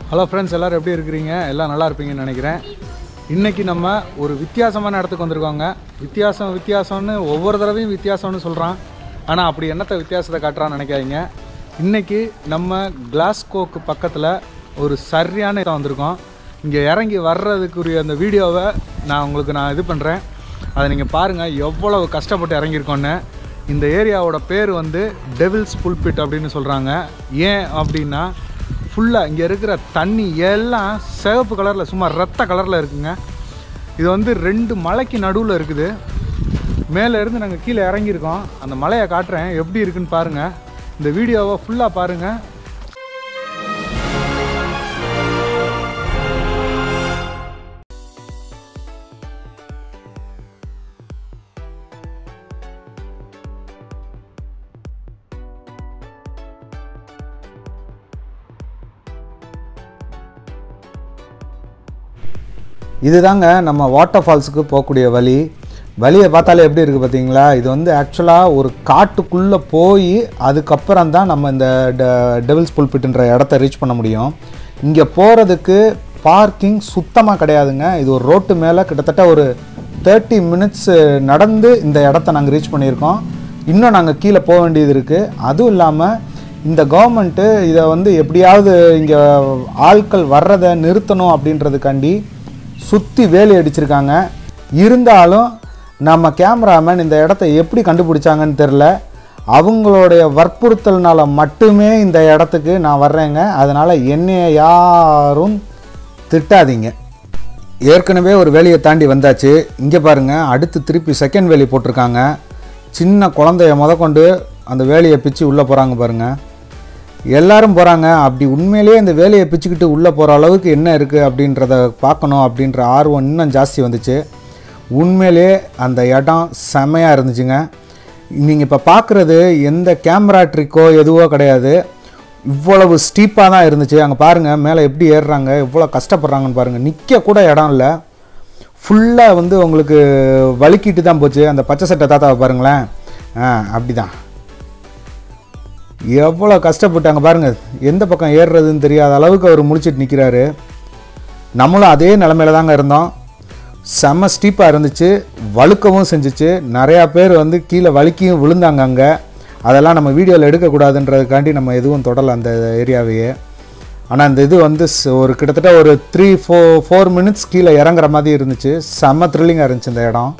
hello friends எல்லோரும் எப்படி இருக்கிறீங்க எல்லாம் நல்லா இருப்பீங்கன்னு நினைக்கிறேன் இன்றைக்கி நம்ம ஒரு வித்தியாசமான இடத்துக்கு வந்திருக்கோங்க வித்தியாசம் வித்தியாசம்னு ஒவ்வொரு தடவையும் வித்தியாசம்னு சொல்கிறான் ஆனால் அப்படி என்னத்தை வித்தியாசத்தை காட்டுறான்னு நினைக்காதீங்க இன்றைக்கி நம்ம கிளாஸ்கோக்கு பக்கத்தில் ஒரு சரியான இடம் வந்திருக்கோம் இங்கே இறங்கி வர்றதுக்குரிய அந்த வீடியோவை நான் உங்களுக்கு நான் இது பண்ணுறேன் அதை நீங்கள் பாருங்கள் எவ்வளவு கஷ்டப்பட்டு இறங்கியிருக்கோன்னு இந்த ஏரியாவோட பேர் வந்து டெவில்ஸ் புல்பிட் அப்படின்னு சொல்கிறாங்க ஏன் அப்படின்னா ஃபுல்லாக இங்கே இருக்கிற தண்ணி எல்லாம் சிவப்பு கலரில் சும்மா ரத்த கலரில் இருக்குங்க இது வந்து ரெண்டு மலைக்கு நடுவில் இருக்குது மேலே இருந்து நாங்கள் கீழே இறங்கியிருக்கோம் அந்த மலையை காட்டுறேன் எப்படி இருக்குன்னு பாருங்கள் இந்த வீடியோவை ஃபுல்லாக பாருங்கள் இதுதாங்க நம்ம வாட்டர் ஃபால்ஸுக்கு போகக்கூடிய வழி வழியை பார்த்தாலே எப்படி இருக்குது பார்த்தீங்களா இது வந்து ஆக்சுவலாக ஒரு காட்டுக்குள்ளே போய் அதுக்கப்புறம் தான் நம்ம இந்த டெவில்ஸ் புல்பிட்டுன்ற இடத்த ரீச் பண்ண முடியும் இங்கே போகிறதுக்கு பார்க்கிங் சுத்தமாக கிடையாதுங்க இது ஒரு ரோட்டு மேலே கிட்டத்தட்ட ஒரு தேர்ட்டி மினிட்ஸ் நடந்து இந்த இடத்த நாங்கள் ரீச் பண்ணியிருக்கோம் இன்னும் நாங்கள் கீழே போக வேண்டியது இருக்குது அதுவும் இல்லாமல் இந்த கவர்மெண்ட்டு இதை வந்து எப்படியாவது இங்கே ஆட்கள் வர்றதை நிறுத்தணும் அப்படின்றதுக்காண்டி சுற்றி வேலி அடிச்சிருக்காங்க இருந்தாலும் நம்ம கேமராமேன் இந்த இடத்த எப்படி கண்டுபிடிச்சாங்கன்னு தெரில அவங்களுடைய வற்புறுத்தல்னால மட்டுமே இந்த இடத்துக்கு நான் வர்றேங்க அதனால் என்னைய யாரும் திட்டாதீங்க ஏற்கனவே ஒரு வேலியை தாண்டி வந்தாச்சு இங்கே பாருங்கள் அடுத்து திருப்பி செகண்ட் வேலி போட்டிருக்காங்க சின்ன குழந்தைய முதற்கொண்டு அந்த வேலியை பிச்சு உள்ளே போகிறாங்க பாருங்கள் எல்லாரும் போகிறாங்க அப்படி உண்மையிலேயே இந்த வேலையை பிச்சுக்கிட்டு உள்ளே போகிற அளவுக்கு என்ன இருக்குது அப்படின்றத பார்க்கணும் அப்படின்ற ஆர்வம் இன்னும் ஜாஸ்தி வந்துச்சு உண்மையிலே அந்த இடம் செமையாக இருந்துச்சுங்க நீங்கள் இப்போ பார்க்குறது எந்த கேமரா ட்ரிக்கோ எதுவோ கிடையாது இவ்வளவு ஸ்டீப்பாக தான் இருந்துச்சு அங்கே பாருங்கள் மேலே எப்படி ஏறுறாங்க எவ்வளோ கஷ்டப்படுறாங்கன்னு பாருங்கள் நிற்க கூட இடம் இல்லை ஃபுல்லாக வந்து உங்களுக்கு வலிக்கிட்டு தான் போச்சு அந்த பச்சை சட்டை தாத்தாவை பாருங்களேன் ஆ அப்படி தான் எவ்வளோ கஷ்டப்பட்டாங்க பாருங்கள் எந்த பக்கம் ஏறுறதுன்னு தெரியாத அளவுக்கு அவர் முழிச்சிட்டு நிற்கிறாரு நம்மளும் அதே நிலமையில தாங்க இருந்தோம் செம்ம ஸ்டீப்பாக இருந்துச்சு வழுக்கவும் செஞ்சுச்சு நிறையா பேர் வந்து கீழே வழுக்கியும் விழுந்தாங்க அங்கே அதெல்லாம் நம்ம வீடியோவில் எடுக்கக்கூடாதுன்றதுக்காண்டி நம்ம எதுவும் தொடலை அந்த ஏரியாவையே ஆனால் இந்த இது வந்து ஸ்- ஒரு கிட்டத்தட்ட ஒரு த்ரீ ஃபோ ஃபோர் மினிட்ஸ் கீழே இறங்குற மாதிரி இருந்துச்சு செம்ம த்ரில்லிங்காக இருந்துச்சு இந்த இடம்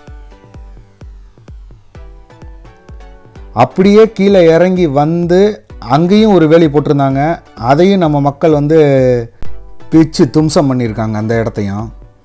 அப்படியே கீழே இறங்கி வந்து அங்கேயும் ஒரு வேலி போட்டிருந்தாங்க அதையும் நம்ம மக்கள் வந்து பிச்சு தும்சம் பண்ணியிருக்காங்க அந்த இடத்தையும்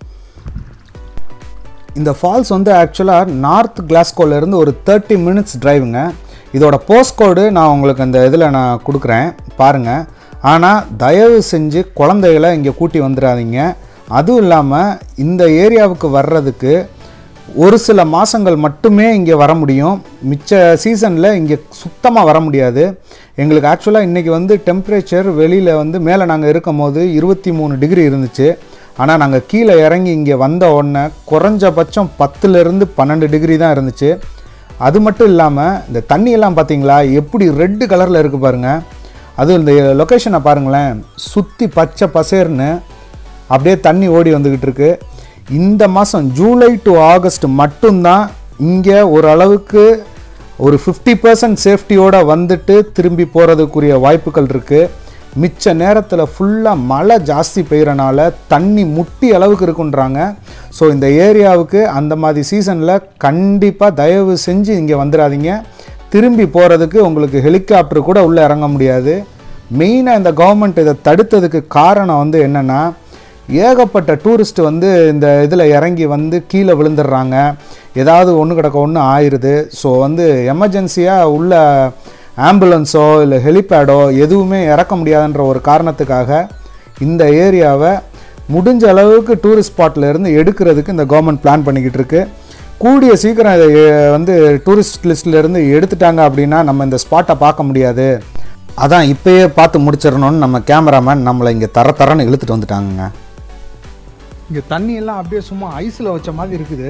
இந்த ஃபால்ஸ் வந்து ஆக்சுவலாக நார்த் கிளாஸ்கோலேருந்து ஒரு தேர்ட்டி மினிட்ஸ் டிரைவுங்க இதோட போஸ்ட் கோடு நான் உங்களுக்கு அந்த இதில் நான் கொடுக்குறேன் பாருங்கள் ஆனால் தயவு செஞ்சு குழந்தைகளை இங்கே கூட்டி வந்துடாதீங்க அதுவும் இல்லாமல் இந்த ஏரியாவுக்கு வர்றதுக்கு ஒரு சில மாதங்கள் மட்டுமே இங்கே வர முடியும் மிச்ச சீசனில் இங்கே சுத்தமாக வர முடியாது எங்களுக்கு ஆக்சுவலாக இன்றைக்கி வந்து டெம்பரேச்சர் வெளியில் வந்து மேலே நாங்கள் இருக்கும் போது இருபத்தி மூணு டிகிரி இருந்துச்சு ஆனால் நாங்கள் கீழே இறங்கி இங்கே வந்த உடனே குறைஞ்சபட்சம் பத்துலேருந்து பன்னெண்டு டிகிரி தான் இருந்துச்சு அது மட்டும் இல்லாமல் இந்த தண்ணியெல்லாம் பார்த்தீங்களா எப்படி ரெட்டு கலரில் இருக்குது பாருங்கள் அதுவும் இந்த லொக்கேஷனை பாருங்களேன் சுற்றி பச்சை பசேர்னு அப்படியே தண்ணி ஓடி வந்துக்கிட்டு இருக்கு இந்த மாதம் ஜூலை டு ஆகஸ்ட் மட்டும்தான் இங்கே ஓரளவுக்கு ஒரு ஃபிஃப்டி பர்சன்ட் சேஃப்டியோடு வந்துட்டு திரும்பி போகிறதுக்குரிய வாய்ப்புகள் இருக்குது மிச்ச நேரத்தில் ஃபுல்லாக மழை ஜாஸ்தி பெய்யறனால தண்ணி முட்டி அளவுக்கு இருக்குன்றாங்க ஸோ இந்த ஏரியாவுக்கு அந்த மாதிரி சீசனில் கண்டிப்பாக தயவு செஞ்சு இங்கே வந்துடாதீங்க திரும்பி போகிறதுக்கு உங்களுக்கு ஹெலிகாப்டர் கூட உள்ளே இறங்க முடியாது மெயினாக இந்த கவர்மெண்ட் இதை தடுத்ததுக்கு காரணம் வந்து என்னென்னா ஏகப்பட்ட டூரிஸ்ட் வந்து இந்த இதில் இறங்கி வந்து கீழே விழுந்துடுறாங்க ஏதாவது ஒன்று கிடக்க ஒன்று ஆயிடுது ஸோ வந்து எமர்ஜென்சியாக உள்ள ஆம்புலன்ஸோ இல்லை ஹெலிபேடோ எதுவுமே இறக்க முடியாதுன்ற ஒரு காரணத்துக்காக இந்த ஏரியாவை முடிஞ்ச அளவுக்கு டூரிஸ்ட் ஸ்பாட்ல இருந்து எடுக்கிறதுக்கு இந்த கவர்மெண்ட் பிளான் பண்ணிக்கிட்டு இருக்கு கூடிய சீக்கிரம் இதை எ- வந்து டூரிஸ்ட் லிஸ்ட்ல இருந்து எடுத்துட்டாங்க அப்படின்னா நம்ம இந்த ஸ்பாட்டை பார்க்க முடியாது அதான் இப்பயே பார்த்து முடிச்சிடணும்னு நம்ம கேமராமேன் நம்மளை இங்கே தர தரன்னு இழுத்துட்டு வந்துட்டாங்கங்க இங்கே தண்ணி எல்லாம் அப்படியே சும்மா ஐஸில் வச்ச மாதிரி இருக்குது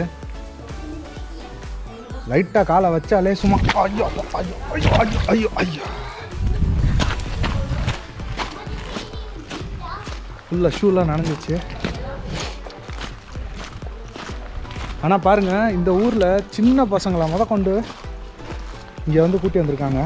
லைட்டாக காலை வச்சாலே சும்மா ஐயோ ஐயோ ஐயோ ஐயோ ஐயோ ஐயோ ஃபுல்லாக ஷூலாம் நனைஞ்சிச்சு ஆனால் பாருங்கள் இந்த ஊரில் சின்ன பசங்களை முத கொண்டு இங்கே வந்து கூட்டி வந்திருக்காங்க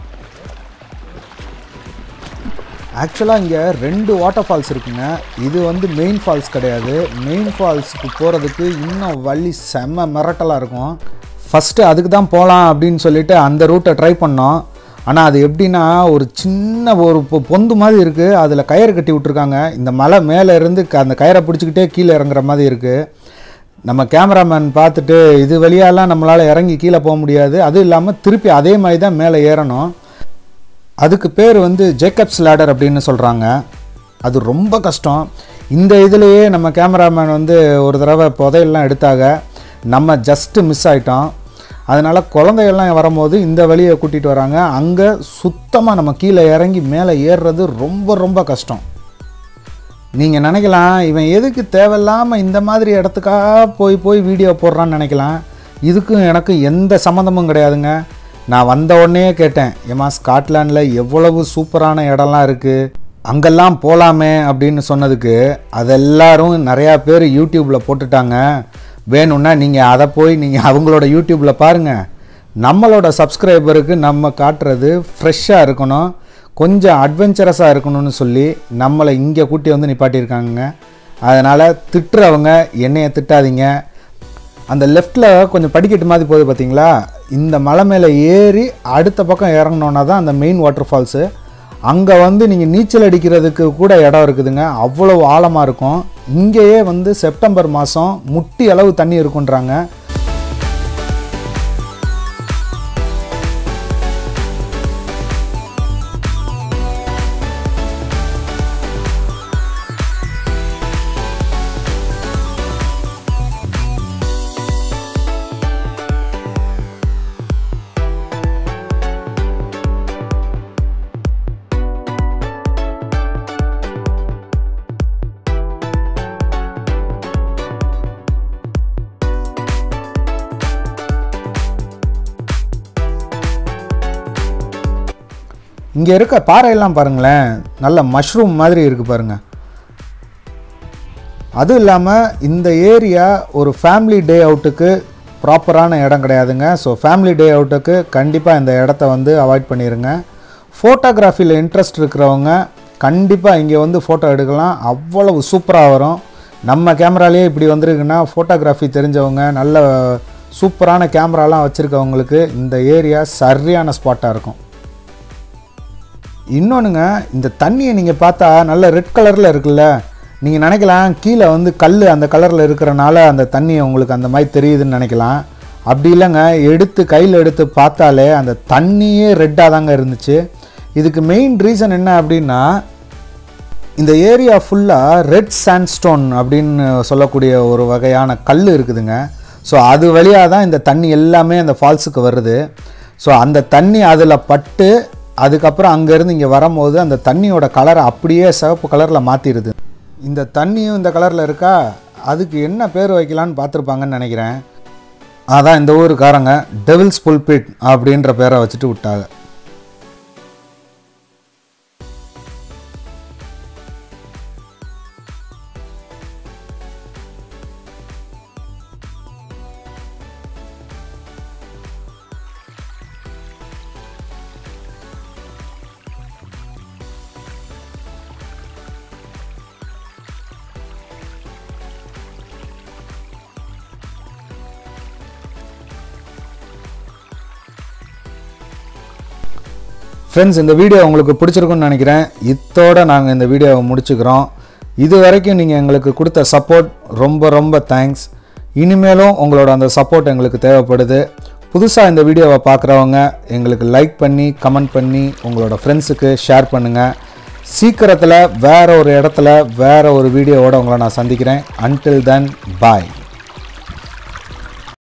ஆக்சுவலாக இங்கே ரெண்டு வாட்டர் ஃபால்ஸ் இருக்குங்க இது வந்து மெயின் ஃபால்ஸ் கிடையாது மெயின் ஃபால்ஸுக்கு போகிறதுக்கு இன்னும் வழி செம்ம மிரட்டலாக இருக்கும் ஃபஸ்ட்டு அதுக்கு தான் போகலாம் அப்படின்னு சொல்லிட்டு அந்த ரூட்டை ட்ரை பண்ணோம் ஆனால் அது எப்படின்னா ஒரு சின்ன ஒரு பொ- பொந்து மாதிரி இருக்குது அதில் கயிறு கட்டி விட்ருக்காங்க இந்த மலை மேலே இருந்து க- அந்த கயிறை பிடிச்சிக்கிட்டே கீழே இறங்குற மாதிரி இருக்குது நம்ம கேமராமேன் பார்த்துட்டு இது வழியாலாம் நம்மளால் இறங்கி கீழே போக முடியாது அதுவும் இல்லாமல் திருப்பி அதே மாதிரி தான் மேலே ஏறணும் அதுக்கு பேர் வந்து ஜேக்கப்ஸ் லேடர் அப்படின்னு சொல்கிறாங்க அது ரொம்ப கஷ்டம் இந்த இதுலேயே நம்ம கேமராமேன் வந்து ஒரு தடவை புதையெல்லாம் எடுத்தாங்க நம்ம ஜஸ்ட்டு மிஸ் ஆயிட்டோம் அதனால் குழந்தைகள்லாம் வரும்போது இந்த வழியை கூட்டிகிட்டு வராங்க அங்கே சுத்தமாக நம்ம கீழே இறங்கி மேலே ஏறுறது ரொம்ப ரொம்ப கஷ்டம் நீங்கள் நினைக்கலாம் இவன் எதுக்கு தேவையில்லாமல் இந்த மாதிரி இடத்துக்காக போய் போய் வீடியோ போடுறான்னு நினைக்கலாம் இதுக்கும் எனக்கு எந்த சம்மந்தமும் கிடையாதுங்க நான் வந்த உடனே கேட்டேன் ஏமா ஸ்காட்லாண்டில் எவ்வளவு சூப்பரான இடம்லாம் இருக்குது அங்கெல்லாம் போகலாமே அப்படின்னு சொன்னதுக்கு அதெல்லாரும் நிறையா பேர் யூடியூப்பில் போட்டுட்டாங்க வேணும்னா நீங்கள் அதை போய் நீங்கள் அவங்களோட யூடியூப்பில் பாருங்கள் நம்மளோட சப்ஸ்கிரைபருக்கு நம்ம காட்டுறது ஃப்ரெஷ்ஷாக இருக்கணும் கொஞ்சம் அட்வென்ச்சரஸாக இருக்கணும்னு சொல்லி நம்மளை இங்கே கூட்டி வந்து நிப்பாட்டியிருக்காங்க அதனால் திட்டுறவங்க என்னைய திட்டாதீங்க அந்த லெஃப்டில் கொஞ்சம் படிக்கட்டு மாதிரி போகுது பார்த்தீங்களா இந்த மலை மேலே ஏறி அடுத்த பக்கம் இறங்கினோன்னா தான் அந்த மெயின் வாட்டர் ஃபால்ஸு அங்கே வந்து நீங்கள் நீச்சல் அடிக்கிறதுக்கு கூட இடம் இருக்குதுங்க அவ்வளோ ஆழமாக இருக்கும் இங்கேயே வந்து செப்டம்பர் மாதம் முட்டி அளவு தண்ணி இருக்குன்றாங்க இங்கே இருக்க பாறையெல்லாம் பாருங்களேன் நல்ல மஷ்ரூம் மாதிரி இருக்குது பாருங்கள் அதுவும் இல்லாமல் இந்த ஏரியா ஒரு ஃபேமிலி டே அவுட்டுக்கு ப்ராப்பரான இடம் கிடையாதுங்க ஸோ ஃபேமிலி டே அவுட்டுக்கு கண்டிப்பாக இந்த இடத்த வந்து அவாய்ட் பண்ணிடுங்க ஃபோட்டோகிராஃபியில் இன்ட்ரெஸ்ட் இருக்கிறவங்க கண்டிப்பாக இங்கே வந்து ஃபோட்டோ எடுக்கலாம் அவ்வளவு சூப்பராக வரும் நம்ம கேமராலேயே இப்படி வந்திருக்குன்னா ஃபோட்டோகிராஃபி தெரிஞ்சவங்க நல்ல சூப்பரான கேமராலாம் வச்சுருக்கவங்களுக்கு இந்த ஏரியா சரியான ஸ்பாட்டாக இருக்கும் இன்னொன்றுங்க இந்த தண்ணியை நீங்கள் பார்த்தா நல்ல ரெட் கலரில் இருக்குல்ல நீங்கள் நினைக்கலாம் கீழே வந்து கல் அந்த கலரில் இருக்கிறனால அந்த தண்ணி உங்களுக்கு அந்த மாதிரி தெரியுதுன்னு நினைக்கலாம் அப்படி இல்லைங்க எடுத்து கையில் எடுத்து பார்த்தாலே அந்த தண்ணியே ரெட்டாக தாங்க இருந்துச்சு இதுக்கு மெயின் ரீசன் என்ன அப்படின்னா இந்த ஏரியா ஃபுல்லாக ரெட் சாண்ட்ஸ்டோன் அப்படின்னு சொல்லக்கூடிய ஒரு வகையான கல் இருக்குதுங்க ஸோ அது வழியாக தான் இந்த தண்ணி எல்லாமே அந்த ஃபால்ஸுக்கு வருது ஸோ அந்த தண்ணி அதில் பட்டு அதுக்கப்புறம் அங்கேருந்து இங்கே வரும்போது அந்த தண்ணியோட கலரை அப்படியே சிவப்பு கலரில் மாற்றிடுது இந்த தண்ணியும் இந்த கலரில் இருக்கா அதுக்கு என்ன பேர் வைக்கலான்னு பார்த்துருப்பாங்கன்னு நினைக்கிறேன் அதான் இந்த ஊருக்காரங்க டெவில்ஸ் புல்பிட் அப்படின்ற பேரை வச்சுட்டு விட்டாங்க ஃப்ரெண்ட்ஸ் இந்த வீடியோ உங்களுக்கு பிடிச்சிருக்குன்னு நினைக்கிறேன் இத்தோட நாங்கள் இந்த வீடியோவை முடிச்சுக்கிறோம் இது வரைக்கும் நீங்கள் எங்களுக்கு கொடுத்த சப்போர்ட் ரொம்ப ரொம்ப தேங்க்ஸ் இனிமேலும் உங்களோட அந்த சப்போர்ட் எங்களுக்கு தேவைப்படுது புதுசாக இந்த வீடியோவை பார்க்குறவங்க எங்களுக்கு லைக் பண்ணி கமெண்ட் பண்ணி உங்களோட ஃப்ரெண்ட்ஸுக்கு ஷேர் பண்ணுங்கள் சீக்கிரத்தில் வேற ஒரு இடத்துல வேற ஒரு வீடியோவோட உங்களை நான் சந்திக்கிறேன் அன்டில் தென் பாய்